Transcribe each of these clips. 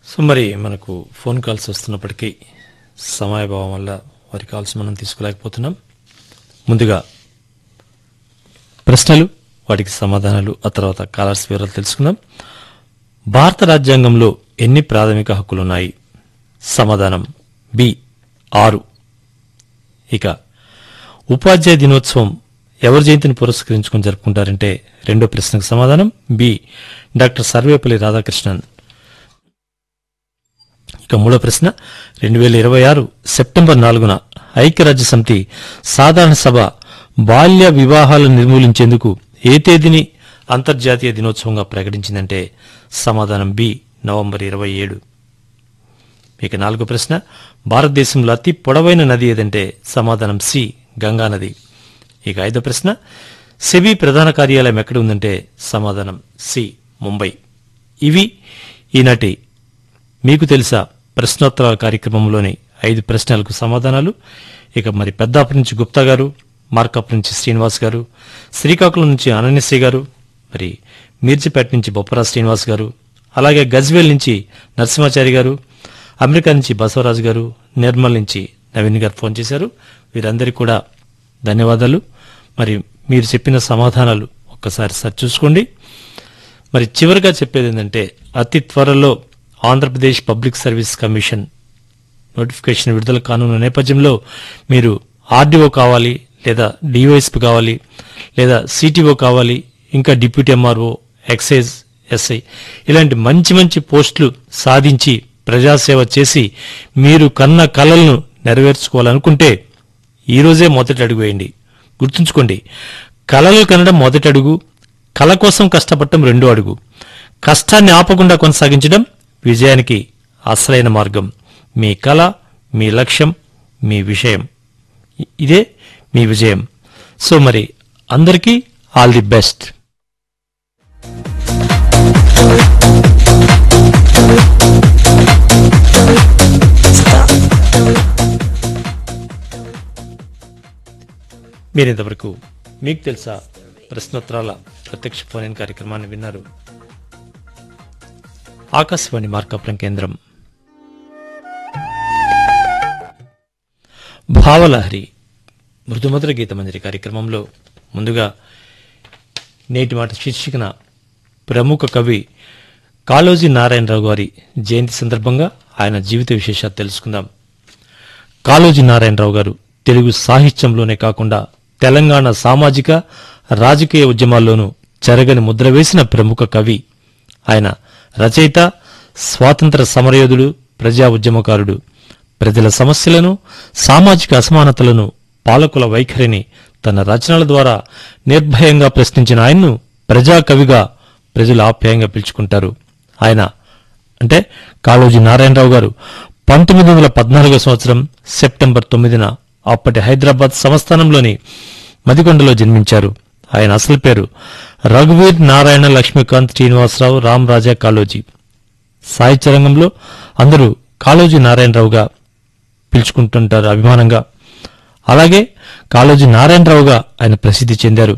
so మరి మనకు phone calls వస్తున్నప్పటికీ సమయభావం వల్ల వారి కాల్స్ మనం తీసుకోలేకపోతున్నాం ముందుగా ప్రశ్నలు వాటికి సమాధానాలు ఆ తర్వాత కాలర్స్ వివరాలు తెలుసుకుందాం భారత రాజ్యాంగంలో ఎన్ని ప్రాథమిక హక్కులున్నాయి సమాధానం బి ఆరు ఇక ఉపాధ్యాయ దినోత్సవం ఎవరి జయంతిని పురస్కరించుకొని జరుపుకుంటారంటే రెండో ప్రశ్నకు సమాధానం బి డాక్టర్ సర్వేపల్లి రాధాకృష్ణన్ ఇక మూడో ప్రశ్న రెండు వేల ఇరవై ఆరు సెప్టెంబర్ నాలుగున ఐక్యరాజ్య సమితి సాధారణ సభ బాల్య వివాహాలను నిర్మూలించేందుకు ఏ తేదీని అంతర్జాతీయ దినోత్సవంగా ప్రకటించిందంటే సమాధానం బి నవంబర్ ఇరవై ఏడు ఇక నాలుగో ప్రశ్న భారతదేశంలో అతి పొడవైన నది ఏదంటే సమాధానం సి గంగా నది ఇక ఐదో ప్రశ్న సెబీ ప్రధాన కార్యాలయం ఎక్కడ ఉందంటే సమాధానం సి ముంబై ఇవి ఈనాటి మీకు తెలుసా ప్రశ్నోత్తరాల కార్యక్రమంలోని ఐదు ప్రశ్నలకు సమాధానాలు ఇక మరి పెద్దాపు నుంచి గుప్తా గారు మార్కప్ నుంచి శ్రీనివాస్ గారు శ్రీకాకుళం నుంచి అనన్యశ్రీ గారు మరి మీర్చిపేట నుంచి బొప్పరా శ్రీనివాస్ గారు అలాగే గజ్వేల్ నుంచి నరసింహాచారి గారు అమెరికా నుంచి బసవరాజు గారు నిర్మల్ నుంచి నవీన్ గారు ఫోన్ చేశారు వీరందరికీ కూడా ధన్యవాదాలు మరి మీరు చెప్పిన సమాధానాలు ఒక్కసారి సార్ చూసుకోండి మరి చివరిగా చెప్పేది ఏంటంటే అతి త్వరలో Andhra Pradesh public service commission notification విడుదల కానున్న నేపథ్యంలో మీరు ఆర్డీఓ కావాలి లేదా డివైఎస్పీ కావాలి లేదా సిటిఓ కావాలి ఇంకా డిప్యూటీ ఎంఆర్ఓ ఎక్సైజ్ ఎస్ఐ ఇలాంటి మంచి మంచి పోస్టులు సాధించి ప్రజాసేవ చేసి మీరు కన్న కలలను నెరవేర్చుకోవాలనుకుంటే ఈ రోజే మొదటి అడుగు వేయండి గుర్తుంచుకోండి కలలు కనడం మొదటి అడుగు కల కోసం కష్టపడటం రెండో అడుగు కష్టాన్ని ఆపకుండా కొనసాగించడం విజయానికి అసలైన మార్గం మీ కళ మీ లక్ష్యం మీ విషయం ఇ- ఇదే మీ విజయం సో మరి అందరికీ ఆల్ ది బెస్ట్ మీరు ఇంతవరకు మీకు తెలుసా ప్రశ్నోత్తరాల ప్రత్యక్ష ఫోన్ ఇన్ కార్యక్రమాన్ని విన్నారు ఆకాశవాణి మార్కాపురం కేంద్రం భావలహరి మృదుమధుర గీతమంజరి కార్యక్రమంలో ముందుగా నేటి మాట శీర్షికన ప్రముఖ కవి కాళోజీ నారాయణరావు గారి జయంతి సందర్భంగా ఆయన జీవిత విశేషాలు తెలుసుకుందాం కాళోజీ నారాయణరావు గారు తెలుగు సాహిత్యంలోనే కాకుండా తెలంగాణ సామాజిక రాజకీయ ఉద్యమాల్లోనూ చెరగని ముద్ర వేసిన ప్రముఖ కవి ఆయన రచయిత స్వాతంత్ర సమరయోధుడు ప్రజా ఉద్యమకారుడు ప్రజల సమస్యలను సామాజిక అసమానతలను పాలకుల వైఖరిని తన రచనల ద్వారా నిర్భయంగా ప్రశ్నించిన ఆయన్ను ప్రజాకవిగా ప్రజలు ఆప్యాయంగా పిలుచుకుంటారు ఆయన అంటే కాళోజీ నారాయణరావు గారు పంతొమ్మిది వందల పద్నాలుగో సంవత్సరం సెప్టెంబర్ తొమ్మిదిన అప్పటి హైదరాబాద్ సంస్థానంలోని మదికొండలో జన్మించారు ఆయన అసలు పేరు రఘువీర్ నారాయణ లక్ష్మీకాంత్ శ్రీనివాసరావు రామ్ రాజా కాళోజీ సాహిత్య రంగంలో అందరూ కాళోజీ నారాయణరావుగా పిలుచుకుంటుంటారు అభిమానంగా అలాగే కాళోజీ నారాయణరావుగా ఆయన ప్రసిద్ధి చెందారు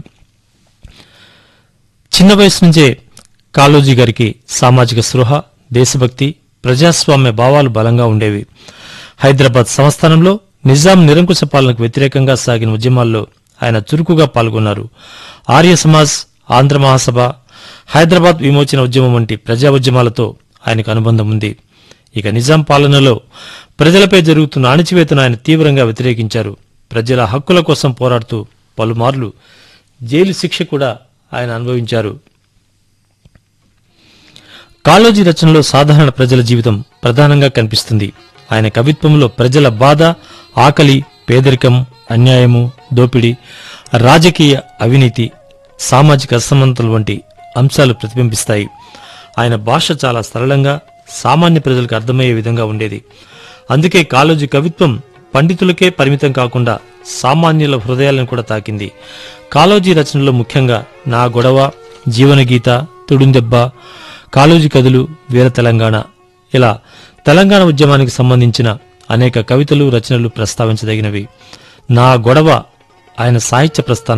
చిన్న వయసు నుంచే కాళోజీ గారికి సామాజిక స్పృహ దేశభక్తి ప్రజాస్వామ్య భావాలు బలంగా ఉండేవి హైదరాబాద్ సంస్థానంలో నిజాం నిరంకుశ పాలనకు వ్యతిరేకంగా సాగిన ఉద్యమాల్లో ఆయన చురుకుగా పాల్గొన్నారు ఆర్య సమాజ్ ఆంధ్ర మహాసభ హైదరాబాద్ విమోచన ఉద్యమం వంటి ప్రజా ఉద్యమాలతో ఆయనకు అనుబంధం ఉంది ఇక నిజాం పాలనలో ప్రజలపై జరుగుతున్న అణచివేతను ఆయన తీవ్రంగా వ్యతిరేకించారు ప్రజల హక్కుల కోసం పోరాడుతూ పలుమార్లు జైలు శిక్ష కూడా ఆయన అనుభవించారు కాళోజీ రచనలో సాధారణ ప్రజల జీవితం ప్రధానంగా కనిపిస్తుంది ఆయన కవిత్వంలో ప్రజల బాధ ఆకలి పేదరికం అన్యాయము దోపిడీ రాజకీయ అవినీతి సామాజిక అసమానతలు వంటి అంశాలు ప్రతిబింబిస్తాయి ఆయన భాష చాలా సరళంగా సామాన్య ప్రజలకు అర్థమయ్యే విధంగా ఉండేది అందుకే కాళోజీ కవిత్వం పండితులకే పరిమితం కాకుండా సామాన్యుల హృదయాలను కూడా తాకింది కాళోజీ రచనలో ముఖ్యంగా నా గొడవ జీవనగీత తుడుందెబ్బ కాళోజీ కథలు వీర తెలంగాణ ఇలా తెలంగాణ ఉద్యమానికి సంబంధించిన అనేక కవితలు రచనలు ప్రస్తావించదగినవి నా గొడవ ఆయన సాహిత్య ప్రస్థానం